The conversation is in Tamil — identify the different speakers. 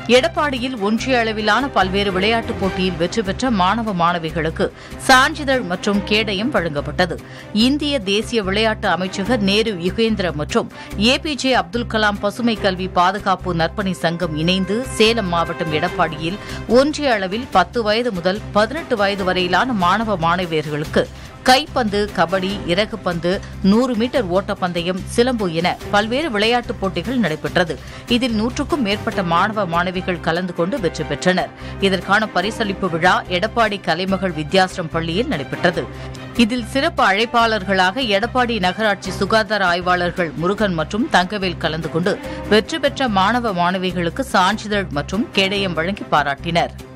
Speaker 1: எடப்பாடியில் ஒன்றிய அளவிலான பல்வேறு விளையாட்டுப் போட்டியில் வெற்றி பெற்ற மாணவ மாணவிகளுக்கு சான்றிதழ் மற்றும் கேடயம் வழங்கப்பட்டது இந்திய தேசிய விளையாட்டு அமைச்சக நேரு யுகேந்திர மற்றும் ஏபிஜே அப்துல் கலாம் பசுமை கல்வி பாதுகாப்பு நற்பணி சங்கம் இணைந்து சேலம் மாவட்டம் எடப்பாடியில் ஒன்றிய அளவில் பத்து வயது முதல் பதினெட்டு வயது வரையிலான மாணவ மாணவியர்களுக்கு கைப்பந்து கபடி இறகுப்பந்து நூறு மீட்டர் ஓட்டப்பந்தயம் சிலம்பு என பல்வேறு விளையாட்டுப் போட்டிகள் நடைபெற்றது இதில் நூற்றுக்கும் மேற்பட்ட மாணவ மாணவிகள் கலந்து கொண்டு வெற்றி பெற்றனர் இதற்கான பரிசளிப்பு விழா எடப்பாடி கலைமகள் வித்யாசிரம் பள்ளியில் நடைபெற்றது இதில் சிறப்பு அழைப்பாளர்களாக எடப்பாடி நகராட்சி சுகாதார ஆய்வாளர்கள் முருகன் மற்றும் தங்கவேல் கலந்து கொண்டு வெற்றி பெற்ற மாணவ மாணவிகளுக்கு சான்றிதழ் மற்றும் கேடயம் வழங்கி பாராட்டினர்